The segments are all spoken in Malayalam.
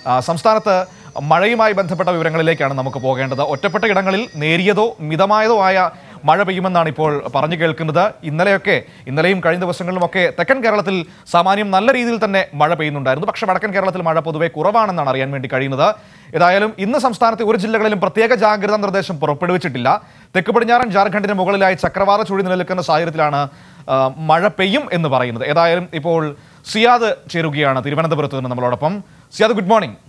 ആ, സംസ്ഥാനത്ത് മഴയുമായി ബന്ധപ്പെട്ട വിവരങ്ങളിലേക്കാണ് നമുക്ക് പോകേണ്ടത് ഒറ്റപ്പെട്ട ഇടങ്ങളിൽ നേരിയതോ മിതമായതോ ആയ മഴ പെയ്യുമെന്നാണ് ഇപ്പോൾ പറഞ്ഞു കേൾക്കുന്നത് ഇന്നലെയൊക്കെ ഇന്നലെയും കഴിഞ്ഞ ദിവസങ്ങളിലുമൊക്കെ തെക്കൻ കേരളത്തിൽ സാമാന്യം നല്ല രീതിയിൽ തന്നെ മഴ പെയ്യുന്നുണ്ടായിരുന്നു പക്ഷേ വടക്കൻ കേരളത്തിൽ മഴ പൊതുവെ കുറവാണെന്നാണ് അറിയാൻ വേണ്ടി കഴിയുന്നത് ഏതായാലും ഇന്ന് സംസ്ഥാനത്തെ ഒരു ജില്ലകളിലും പ്രത്യേക ജാഗ്രതാ നിർദ്ദേശം പുറപ്പെടുവിച്ചിട്ടില്ല തെക്ക് പടിഞ്ഞാറൻ ജാർഖണ്ഡിന് മുകളിലായി ചക്രവാത ചുഴി നിലനിൽക്കുന്ന സാഹചര്യത്തിലാണ് ആ, മഴ പെയ്യും എന്ന് പറയുന്നത് ഏതായാലും ഇപ്പോൾ സിയാദ് ചേരുകയാണ് തിരുവനന്തപുരത്ത് നിന്ന് നമ്മളോടൊപ്പം സിയാദ് ഗുഡ് മോർണിംഗ്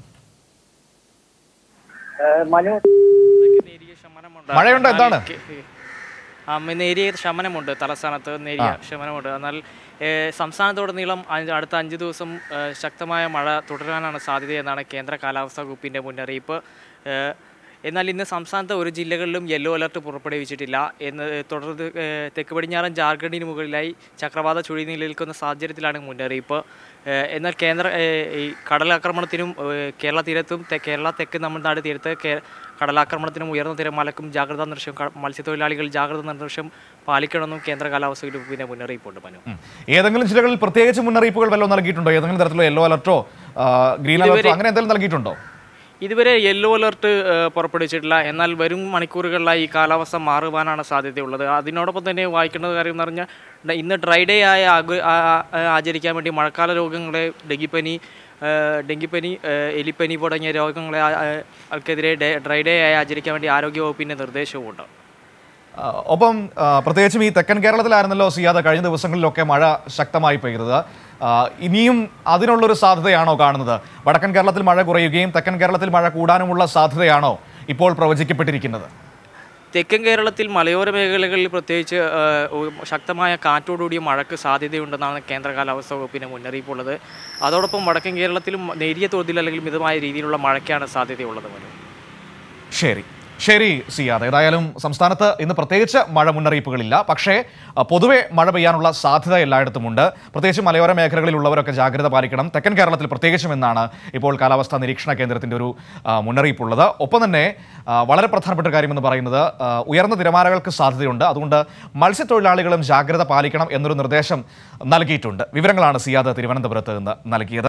ഏഹ് മനു ഇതൊക്കെ നേരിയ ശമനമുണ്ട് മഴയുണ്ടോ? എന്നാൽ എന്താണ്? കെ- ആ, മ- നേരിയ ശമനമുണ്ട് തലസ്ഥാനത്ത് നേരിയ ശമനമുണ്ട് എന്നാൽ ഏഹ്, സംസ്ഥാനത്തുടനീളം അഞ്ച് അടുത്ത അഞ്ച് ദിവസം ഏഹ്, ശക്തമായ മഴ തുടരാനാണ് സാധ്യതയെന്നാണ് കേന്ദ്ര കാലാവസ്ഥാ വകുപ്പിന്റെ മുന്നറിയിപ്പ് ഏഹ്, എന്നാൽ ഇന്ന് സംസ്ഥാനത്ത് ഒരു ജില്ലകളിലും യെല്ലോ അലർട്ട് പുറപ്പെടുവിച്ചിട്ടില്ല എന്ന് തുടർന്ന് ഏഹ്, തെക്ക് പടിഞ്ഞാറൻ ജാർഖണ്ഡിന് മുകളിലായി ചക്രവാത ചുഴി നിലനിൽക്കുന്ന സാഹചര്യത്തിലാണ് മുന്നറിയിപ്പ് ഏഹ്, എന്നാൽ കേന്ദ്ര ഏഹ്, ഈ കടലാക്രമണത്തിനും ഏഹ്, കേരള തീരത്തും തെ- കേരള തെക്ക് തമിഴ്നാട് തീരത്ത് കേ- കടലാക്രമണത്തിനും ഉയർന്ന തിരമാലക്കും ജാഗ്രതാ നിർദ്ദേശം ക- മത്സ്യത്തൊഴിലാളികൾ ജാഗ്രതാ നിർദ്ദേശം പാലിക്കണമെന്നും കേന്ദ്ര കാലാവസ്ഥാ വകുപ്പിന്റെ മുന്നറിയിപ്പുണ്ട് മനു ഉം. ഏതെങ്കിലും ജില്ലകളിൽ പ്രത്യേകിച്ച് മുന്നറിയിപ്പുകൾ വല്ലതും നൽകിയിട്ടുണ്ടോ ഏതെങ്കിലും തരത്തിലുള്ള യെല്ലോ അലർട്ടോ ഗ്രീൻ അലർട്ടോ അങ്ങനെ എന്തെങ്കിലും നൽകിയിട്ടുണ്ടോ ഇതുവരെ യെല്ലോ അലർട്ട് ഏഹ്, പുറപ്പെടുവിച്ചിട്ടില്ല എന്നാൽ വരും മണിക്കൂറുകളിലായി ഈ കാലാവസ്ഥ മാറുവാനാണ് സാധ്യതയുള്ളത് അതിനോടൊപ്പം തന്നെ വായിക്കേണ്ട കാര്യം എന്ന് പറഞ്ഞാൽ ഡ- ഇന്ന് ഡ്രൈ ഡേ ആയ ആഘ- ആ- ആ- ആചരിക്കാൻ വേണ്ടി മഴക്കാല രോഗങ്ങളെ ഡെങ്കിപ്പനി ഏഹ്, ഡെങ്കിപ്പനി ഏഹ്, എലിപ്പനി തുടങ്ങിയ രോഗങ്ങളെ ആ- ആ- ആൾക്കെതിരെ ഡേ- ഡ്രൈ ഡേ ആയി ആചരിക്കാൻ വേണ്ടി ആരോഗ്യവകുപ്പിന്റെ നിർദ്ദേശവുമുണ്ട് ആ, ഒപ്പം ആ, പ്രത്യേകിച്ചും ഈ തെക്കൻ കേരളത്തിലായിരുന്നല്ലോ സിയാദ കഴിഞ്ഞ ദിവസങ്ങളിലൊക്കെ മഴ ശക്തമായി പെയ്തത് ആ, ഇനിയും അതിനുള്ളൊരു സാധ്യതയാണോ കാണുന്നത് വടക്കൻ കേരളത്തിൽ മഴ കുറയുകയും തെക്കൻ കേരളത്തിൽ മഴ കൂടാനുമുള്ള സാധ്യതയാണോ ഇപ്പോൾ പ്രവചിക്കപ്പെട്ടിരിക്കുന്നത് തെക്കൻ കേരളത്തിൽ മലയോര മേഖലകളിൽ പ്രത്യേകിച്ച് ആ, ഉ- ശക്തമായ കാറ്റോടുകൂടിയ മഴയ്ക്ക് സാധ്യതയുണ്ടെന്നാണ് കേന്ദ്ര കാലാവസ്ഥാ വകുപ്പിന്റെ മുന്നറിയിപ്പുള്ളത് അതോടൊപ്പം വടക്കൻ കേരളത്തിലും നേരിയ തോതിൽ അല്ലെങ്കിൽ മിതമായ രീതിയിലുള്ള മഴയ്ക്കാണ് സാധ്യതയുള്ളത് മനു ശരി ശരി സിയാദ് ഏതായാലും സംസ്ഥാനത്ത് ഇന്ന് പ്രത്യേകിച്ച് മഴ മുന്നറിയിപ്പുകളില്ല പക്ഷേ ആ, പൊതുവെ മഴ പെയ്യാനുള്ള സാധ്യത എല്ലായിടത്തുമുണ്ട് പ്രത്യേകിച്ച് മലയോര മേഖലകളിലുള്ളവരൊക്കെ ജാഗ്രത പാലിക്കണം തെക്കൻ കേരളത്തിൽ പ്രത്യേകിച്ചും എന്നാണ് ഇപ്പോൾ കാലാവസ്ഥാ നിരീക്ഷണ കേന്ദ്രത്തിൻ്റെ ഒരു ആ, മുന്നറിയിപ്പുള്ളത് ഒപ്പം തന്നെ ആ, വളരെ പ്രധാനപ്പെട്ട ഒരു കാര്യമെന്ന് പറയുന്നത് ആ, ഉയർന്ന തിരമാലകൾക്ക് സാധ്യതയുണ്ട് അതുകൊണ്ട് മത്സ്യത്തൊഴിലാളികളും ജാഗ്രത പാലിക്കണം എന്നൊരു നിർദ്ദേശം നൽകിയിട്ടുണ്ട് വിവരങ്ങളാണ് സിയാദ് തിരുവനന്തപുരത്ത് നിന്ന് നൽകിയത്